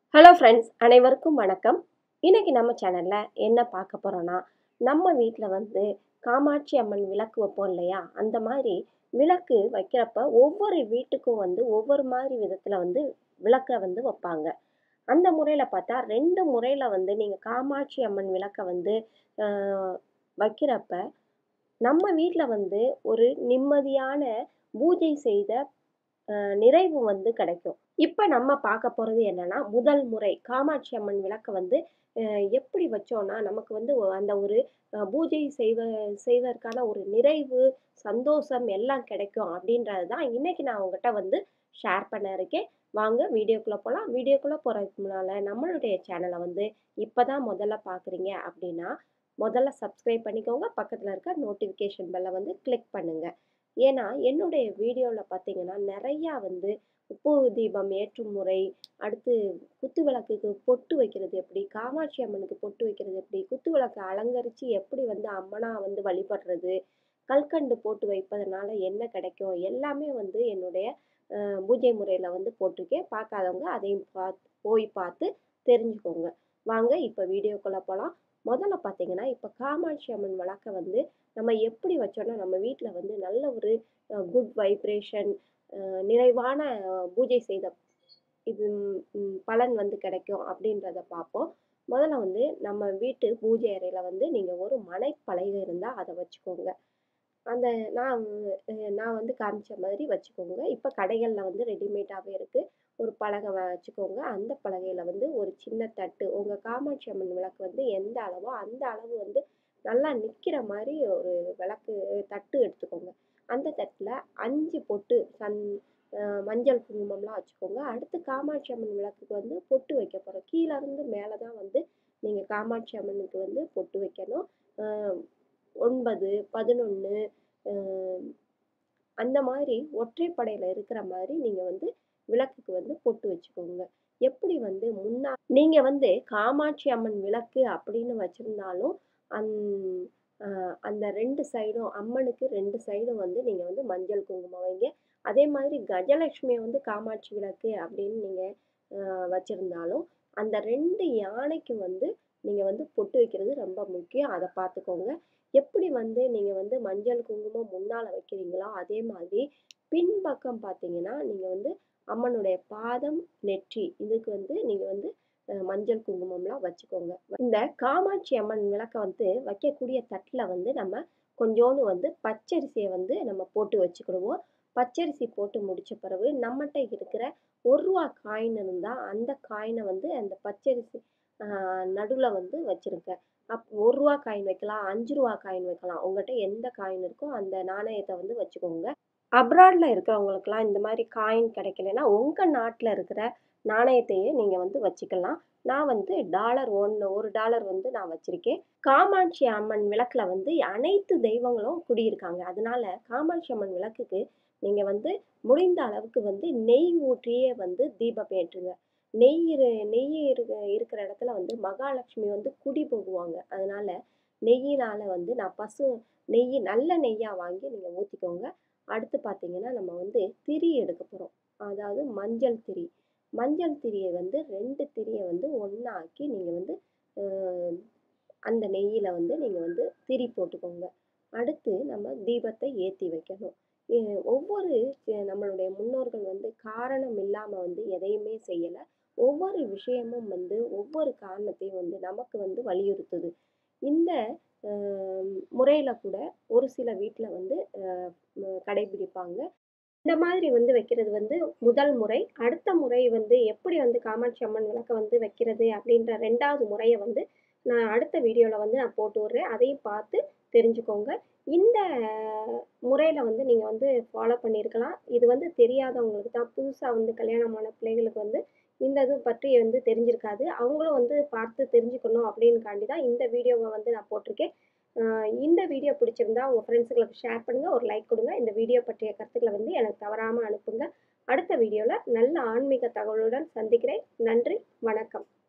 hello friends அனைவருக்கும் வணக்கம் இன்னைக்கு நம்ம சேனலில் என்ன பார்க்க போகிறோன்னா நம்ம வீட்டில் வந்து காமாட்சி அம்மன் விளக்கு வைப்போம் இல்லையா அந்த மாதிரி விளக்கு வைக்கிறப்ப ஒவ்வொரு வீட்டுக்கும் வந்து ஒவ்வொரு மாதிரி விதத்தில் வந்து விளக்கை வந்து வைப்பாங்க அந்த முறையில் பார்த்தா ரெண்டு முறையில் வந்து நீங்கள் காமாட்சி அம்மன் விளக்கை வந்து ஆஹ், வைக்கிறப்ப நம்ம வீட்டில் வந்து ஒரு நிம்மதியான பூஜை செய்த அஹ் நிறைவு வந்து கிடைக்கும் இப்போ நம்ம பார்க்க போகிறது என்னன்னா முதல் முறை காமாட்சி அம்மன் விளக்கை வந்து அஹ் எப்படி வச்சோம்னா நமக்கு வந்து ஒ- அந்த ஒரு அஹ், பூஜை செய்வ செய்வதற்கான ஒரு நிறைவு சந்தோஷம் எல்லாம் கிடைக்கும் அப்படின்றது தான் இன்னைக்கு நான் உங்ககிட்ட வந்து ஷேர் பண்ண இருக்கேன் வாங்க வீடியோக்குள்ளே போகலாம் வீடியோக்குள்ளே போகிறதுக்கு முன்னால் நம்மளுடைய சேனலை வந்து இப்போ தான் முதல்ல பார்க்குறீங்க அப்படின்னா முதல்ல சப்ஸ்கிரைப் பண்ணிக்கோங்க பக்கத்தில் இருக்க நோட்டிஃபிகேஷன் பெல்லை வந்து கிளிக் பண்ணுங்கள் ஏன்னா என்னுடைய வீடியோவில் பார்த்தீங்கன்னா நிறையா வந்து உப்பு தீபம் ஏற்றும் முறை அடுத்து குத்து விளக்குக்கு பொட்டு வைக்கிறது எப்படி காமாட்சி அம்மனுக்கு பொட்டு வைக்கிறது எப்படி குத்து விளக்கை அலங்கரித்து எப்படி வந்து அம்மனா வந்து வழிபடுறது கல்கண்டு போட்டு வைப்பதனால என்ன கிடைக்கும் எல்லாமே வந்து என்னுடைய அஹ், பூஜை முறையில் வந்து போட்டிருக்கேன் பார்க்காதவங்க அதையும் பார்த்து போய் பார்த்து தெரிஞ்சுக்கோங்க வாங்க இப்போ வீடியோக்குள்ளே போகலாம் முதல்ல பார்த்தீங்கன்னா இப்போ காமாட்சி அம்மன் விளக்கை வந்து நம்ம எப்படி வச்சோம்னா நம்ம வீட்டில் வந்து நல்ல ஒரு குட் வைப்ரேஷன் நிறைவான அஹ், பூஜை செய்த இது ம், பலன் வந்து கிடைக்கும் அப்படின்றத பார்ப்போம் முதல்ல வந்து நம்ம வீட்டு பூஜை அறையில் வந்து நீங்கள் ஒரு மனைப்பலகை இருந்தால் அதை வச்சுக்கோங்க அந்த நான் அஹ், நான் வந்து காமிச்ச மாதிரி வச்சுக்கோங்க இப்போ கடைகளில் வந்து ரெடிமேடாகவே இருக்குது ஒரு பலகை வச்சுக்கோங்க அந்த பலகையில் வந்து ஒரு சின்ன தட்டு உங்கள் காமாட்சி அம்மன் விளக்கு வந்து எந்த அளவோ அந்த அளவு வந்து நல்லா நிற்கிற மாதிரி ஒரு விளக்கு தட்டு எடுத்துக்கோங்க அந்த தட்டில் அஞ்சு பொட்டு சன் அஹ் மஞ்சள் குங்குமம்லாம் வச்சுக்கோங்க அடுத்து காமாட்சி அம்மன் விளக்குக்கு வந்து பொட்டு வைக்க போகிறோம் கீழே இருந்து மேலே தான் வந்து நீங்கள் காமாட்சி அம்மனுக்கு வந்து பொட்டு வைக்கணும் அஹ் ஒன்பது பதினொன்று அந்த மாதிரி ஒற்றைப்படையில் இருக்கிற மாதிரி நீங்கள் வந்து விளக்குக்கு வந்து பொட்டு வச்சுக்கோங்க எப்படி வந்து முன்னா நீங்கள் வந்து காமாட்சி அம்மன் விளக்கு அப்படின்னு வச்சுருந்தாலும் அந் ஆஹ் அந்த ரெண்டு சைடும் அம்மனுக்கு ரெண்டு சைடும் வந்து நீங்கள் வந்து மஞ்சள் குங்குமம் வைங்க அதே மாதிரி கஜலட்சுமியை வந்து காமாட்சி விளக்கு அப்படின்னு நீங்கள் வச்சுருந்தாலும் அந்த ரெண்டு யானைக்கு வந்து நீங்கள் வந்து பொட்டு வைக்கிறது ரொம்ப முக்கியம் அதை பார்த்துக்கோங்க எப்படி வந்து நீங்கள் வந்து மஞ்சள் குங்குமம் முன்னால் வைக்கிறீங்களோ அதே மாதிரி பின்பக்கம் பார்த்தீங்கன்னா நீங்கள் வந்து அம்மனுடைய பாதம் நெற்றி இதுக்கு வந்து நீங்கள் வந்து அஹ், மஞ்சள் குங்குமம்லாம் வச்சுக்கோங்க இந்த காமாட்சி அம்மன் விளக்கை வந்து வைக்கக்கூடிய தட்டில் வந்து நம்ம கொஞ்சோண்டு வந்து பச்சரிசியை வந்து நம்ம போட்டு வச்சுக்கிடுவோம் பச்சரிசி போட்டு முடிச்ச பிறகு நம்மகிட்ட இருக்கிற ஒரு ரூபா காயின் இருந்தால் அந்த காயினை வந்து அந்த பச்சரிசி நடுவில் வந்து வச்சுருங்க அப் ஒரு ரூபா காயின் வைக்கலாம் அஞ்சு ரூபா காயின் வைக்கலாம் உங்கள்கிட்ட எந்த காயின் இருக்கோ அந்த நாணயத்தை வந்து வச்சுக்கோங்க அப்ராடில் இருக்கிறவங்களுக்குலாம் இந்த மாதிரி காயின் கிடைக்கலன்னா உங்கள் நாட்டில் இருக்கிற நாணயத்தையே நீங்கள் வந்து வச்சுக்கலாம் நான் வந்து டாலர் ஒன்று ஒரு டாலர் வந்து நான் வச்சுருக்கேன் காமாட்சி அம்மன் விளக்கில் வந்து அனைத்து தெய்வங்களும் குடியிருக்காங்க அதனால காமாட்சி அம்மன் விளக்குக்கு நீங்கள் வந்து முடிந்த அளவுக்கு வந்து நெய் ஊற்றியே வந்து தீபம் ஏற்றுங்க நெய் இரு- நெய் இருக்க இருக்கிற இடத்துல வந்து மகாலட்சுமி வந்து குடி போகுவாங்க அதனால நெய்யினால் வந்து நான் பசு நெய் நல்ல நெய்யாக வாங்கி நீங்கள் ஊற்றிக்கோங்க அடுத்து பார்த்தீங்கன்னா நம்ம வந்து திரி எடுக்க போகிறோம் அதாவது மஞ்சள் திரி மஞ்சள் திரியை வந்து ரெண்டு திரியை வந்து ஒன்றாக்கி நீங்கள் வந்து அஹ், அந்த நெய்யில் வந்து நீங்கள் வந்து திரி போட்டுக்கோங்க அடுத்து நம்ம தீபத்தை ஏற்றி வைக்கணும் எ- ஒவ்வொரு அஹ், நம்மளுடைய முன்னோர்கள் வந்து காரணம் இல்லாமல் வந்து எதையுமே செய்யலை ஒவ்வொரு விஷயமும் வந்து ஒவ்வொரு காரணத்தையும் வந்து நமக்கு வந்து வலியுறுத்துது இந்த முறையில் கூட ஒரு சில வீட்டில் வந்து அஹ், ம- கடைபிடிப்பாங்க இந்த மாதிரி வந்து வைக்கிறது வந்து முதல் முறை அடுத்த முறை வந்து எப்படி வந்து காமாட்சி அம்மன் விளக்கை வந்து வைக்கிறது அப்படின்ற ரெண்டாவது முறையை வந்து நான் அடுத்த வீடியோவில் வந்து நான் போட்டு விட்றேன் அதையும் பார்த்து தெரிஞ்சுக்கோங்க இந்த முறையில் வந்து நீங்கள் வந்து ஃபாலோ பண்ணியிருக்கலாம் இது வந்து தெரியாதவங்களுக்கு தான் புதுசாக வந்து கல்யாணமான பிள்ளைகளுக்கு வந்து இந்த இது பற்றி வந்து தெரிஞ்சிருக்காது அவங்களும் வந்து பார்த்து தெரிஞ்சுக்கணும் அப்படின்னுக்காண்டி தான் இந்த வீடியோவை வந்து நான் போட்டிருக்கேன் ஆஹ் இந்த வீடியோ பிடிச்சிருந்தா உங்கள் ஃப்ரெண்ட்ஸுங்களுக்கு ஷேர் பண்ணுங்கள் ஒரு லைக் கொடுங்க இந்த வீடியோ பற்றிய கருத்துக்களை வந்து எனக்கு தவறாமல் அனுப்புங்க அடுத்த வீடியோவில் நல்ல ஆன்மீக தகவலுடன் சந்திக்கிறேன் நன்றி வணக்கம்